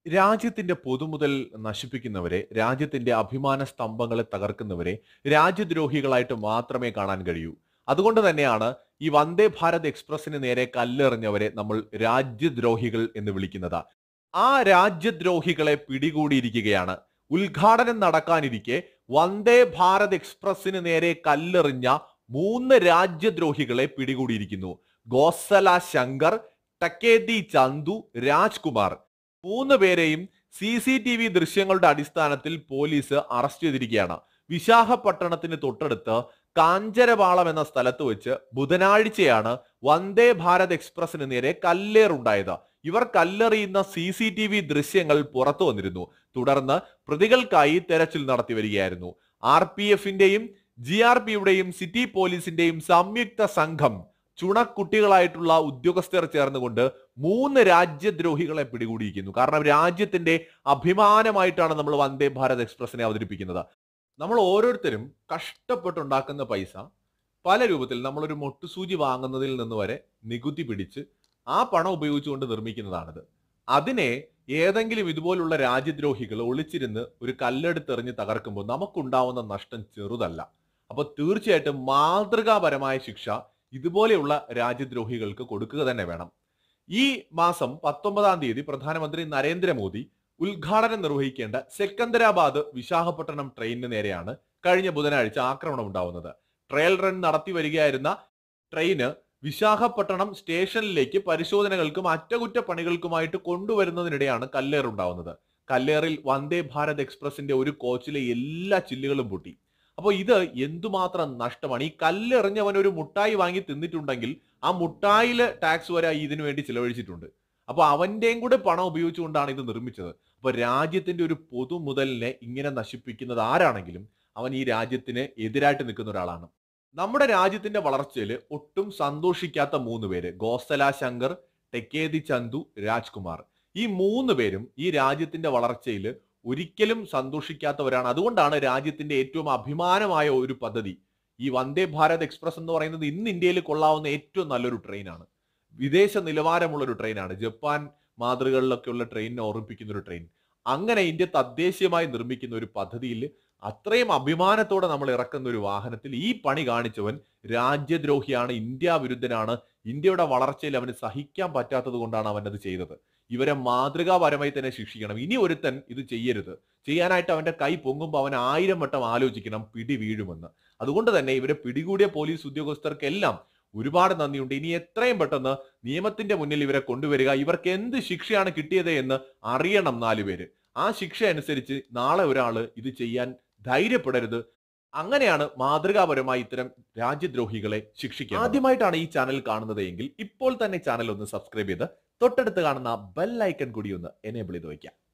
രാജ്യത്തിന്റെ പൊതുമുതൽ നശിപ്പിക്കുന്നവരെ രാജ്യത്തിന്റെ അഭിമാന സ്തംഭങ്ങളെ തകർക്കുന്നവരെ രാജ്യദ്രോഹികളായിട്ട് മാത്രമേ കാണാൻ കഴിയൂ അതുകൊണ്ട് തന്നെയാണ് ഈ വന്ദേ ഭാരത് എക്സ്പ്രസിന് നേരെ കല്ലെറിഞ്ഞവരെ നമ്മൾ രാജ്യദ്രോഹികൾ എന്ന് വിളിക്കുന്നത് ആ രാജ്യദ്രോഹികളെ പിടികൂടിയിരിക്കുകയാണ് ഉദ്ഘാടനം നടക്കാനിരിക്കെ വന്ദേ ഭാരത് എക്സ്പ്രസിന് നേരെ കല്ലെറിഞ്ഞ മൂന്ന് രാജ്യദ്രോഹികളെ പിടികൂടിയിരിക്കുന്നു ഗോസല ശങ്കർ ടക്കേതി ചന്തു രാജ്കുമാർ മൂന്ന് പേരെയും സി സി ടി വി ദൃശ്യങ്ങളുടെ അടിസ്ഥാനത്തിൽ പോലീസ് അറസ്റ്റ് ചെയ്തിരിക്കുകയാണ് വിശാഖപട്ടണത്തിന് തൊട്ടടുത്ത് കാഞ്ചരപാളം എന്ന സ്ഥലത്ത് വെച്ച് ബുധനാഴ്ചയാണ് വന്ദേ ഭാരത് എക്സ്പ്രസിന് നേരെ കല്ലേറുണ്ടായത് ഇവർ കല്ലെറിയുന്ന സി സി ടി വി ദൃശ്യങ്ങൾ പുറത്തു വന്നിരുന്നു തുടർന്ന് പ്രതികൾക്കായി തെരച്ചിൽ നടത്തി വരികയായിരുന്നു ആർ പി എഫിന്റെയും ജി ആർ പിയുടെയും സിറ്റി പോലീസിന്റെയും സംയുക്ത സംഘം ചുണക്കുട്ടികളായിട്ടുള്ള ഉദ്യോഗസ്ഥർ ചേർന്നുകൊണ്ട് മൂന്ന് രാജ്യദ്രോഹികളെ പിടികൂടിയിരിക്കുന്നു കാരണം രാജ്യത്തിന്റെ അഭിമാനമായിട്ടാണ് നമ്മൾ വന്ദേ ഭാരത് എക്സ്പ്രസിനെ അവതരിപ്പിക്കുന്നത് നമ്മൾ ഓരോരുത്തരും കഷ്ടപ്പെട്ടുണ്ടാക്കുന്ന പൈസ പല രൂപത്തിൽ നമ്മളൊരു മൊട്ടുസൂചി വാങ്ങുന്നതിൽ നിന്ന് വരെ നികുതി പിടിച്ച് ആ പണം ഉപയോഗിച്ചുകൊണ്ട് നിർമ്മിക്കുന്നതാണിത് അതിനെ ഏതെങ്കിലും ഇതുപോലുള്ള രാജ്യദ്രോഹികൾ ഒളിച്ചിരുന്ന് ഒരു കല്ലെടുത്തെറിഞ്ഞ് തകർക്കുമ്പോൾ നമുക്കുണ്ടാവുന്ന നഷ്ടം ചെറുതല്ല അപ്പൊ തീർച്ചയായിട്ടും മാതൃകാപരമായ ശിക്ഷ ഇതുപോലെയുള്ള രാജ്യദ്രോഹികൾക്ക് കൊടുക്കുക തന്നെ വേണം ഈ മാസം പത്തൊമ്പതാം തീയതി പ്രധാനമന്ത്രി നരേന്ദ്രമോദി ഉദ്ഘാടനം നിർവഹിക്കേണ്ട സെക്കന്ദരാബാദ് വിശാഖപട്ടണം ട്രെയിനിന് നേരെയാണ് കഴിഞ്ഞ ബുധനാഴ്ച ആക്രമണം ഉണ്ടാവുന്നത് ട്രയൽ റൺ നടത്തി വരികയായിരുന്ന ട്രെയിന് വിശാഖപട്ടണം സ്റ്റേഷനിലേക്ക് പരിശോധനകൾക്കും അറ്റകുറ്റപ്പണികൾക്കുമായിട്ട് കൊണ്ടുവരുന്നതിനിടെയാണ് കല്ലേറുണ്ടാവുന്നത് കല്ലേറിൽ വന്ദേ ഭാരത് എക്സ്പ്രസിന്റെ ഒരു കോച്ചിലെ എല്ലാ ചില്ലുകളും പൊട്ടി അപ്പോൾ ഇത് എന്തുമാത്രം നഷ്ടമാണ് ഈ കല്ലെറിഞ്ഞവൻ ഒരു മുട്ടായി വാങ്ങി തിന്നിട്ടുണ്ടെങ്കിൽ ആ മുട്ടായില് ടാക്സ് വരെ ഇതിനു വേണ്ടി ചിലവഴിച്ചിട്ടുണ്ട് അപ്പൊ അവന്റെയും കൂടെ പണം ഉപയോഗിച്ചുകൊണ്ടാണ് ഇത് നിർമ്മിച്ചത് അപ്പൊ രാജ്യത്തിന്റെ ഒരു പൊതുമുതലിനെ ഇങ്ങനെ നശിപ്പിക്കുന്നത് ആരാണെങ്കിലും അവൻ ഈ രാജ്യത്തിന് എതിരായിട്ട് നിൽക്കുന്ന ഒരാളാണ് നമ്മുടെ രാജ്യത്തിന്റെ വളർച്ചയിൽ ഒട്ടും സന്തോഷിക്കാത്ത മൂന്ന് പേര് ഗോസല ശങ്കർ ടെക്കേതി ചന്തു രാജ്കുമാർ ഈ മൂന്ന് പേരും ഈ രാജ്യത്തിന്റെ വളർച്ചയിൽ ഒരിക്കലും സന്തോഷിക്കാത്തവരാണ് അതുകൊണ്ടാണ് രാജ്യത്തിന്റെ ഏറ്റവും അഭിമാനമായ ഒരു പദ്ധതി ഈ വന്ദേ ഭാരത് എക്സ്പ്രസ് എന്ന് പറയുന്നത് ഇന്ന് ഇന്ത്യയിൽ കൊള്ളാവുന്ന ഏറ്റവും നല്ലൊരു ട്രെയിനാണ് വിദേശ നിലവാരമുള്ള ഒരു ട്രെയിനാണ് ജപ്പാൻ മാതൃകകളിലൊക്കെ ഉള്ള ട്രെയിനിനെ ഓർമ്മിപ്പിക്കുന്ന ഒരു ട്രെയിൻ അങ്ങനെ ഇന്ത്യ തദ്ദേശീയമായി നിർമ്മിക്കുന്ന ഒരു പദ്ധതിയിൽ അത്രയും അഭിമാനത്തോടെ നമ്മൾ ഇറക്കുന്ന ഒരു വാഹനത്തിൽ ഈ പണി കാണിച്ചവൻ രാജ്യദ്രോഹിയാണ് ഇന്ത്യ വിരുദ്ധനാണ് ഇന്ത്യയുടെ വളർച്ചയിൽ അവന് സഹിക്കാൻ പറ്റാത്തത് കൊണ്ടാണ് അവൻ അത് ചെയ്തത് ഇവരെ മാതൃകാപരമായി തന്നെ ശിക്ഷിക്കണം ഇനി ഒരുത്തൻ ഇത് ചെയ്യരുത് ചെയ്യാനായിട്ട് അവന്റെ കൈ പൊങ്ങുമ്പോൾ അവൻ ആയിരം വട്ടം ആലോചിക്കണം പിടി വീഴുമെന്ന് അതുകൊണ്ട് തന്നെ ഇവരെ പിടികൂടിയ പോലീസ് ഉദ്യോഗസ്ഥർക്കെല്ലാം ഒരുപാട് നന്ദിയുണ്ട് ഇനി എത്രയും പെട്ടെന്ന് നിയമത്തിന്റെ മുന്നിൽ ഇവരെ കൊണ്ടുവരിക ഇവർക്ക് എന്ത് ശിക്ഷയാണ് കിട്ടിയത് എന്ന് അറിയണം നാലുപേര് ആ ശിക്ഷ അനുസരിച്ച് നാളെ ഒരാള് ഇത് ചെയ്യാൻ ധൈര്യപ്പെടരുത് അങ്ങനെയാണ് മാതൃകാപരമായി ഇത്തരം രാജ്യദ്രോഹികളെ ശിക്ഷിക്കുക ആദ്യമായിട്ടാണ് ഈ ചാനൽ കാണുന്നത് എങ്കിൽ ഇപ്പോൾ തന്നെ ചാനൽ ഒന്ന് സബ്സ്ക്രൈബ് ചെയ്ത് തൊട്ടടുത്ത് കാണുന്ന ബെൽ ഐക്കൺ കൂടി ഒന്ന് എനേബിൾ ചെയ്ത് വയ്ക്കാം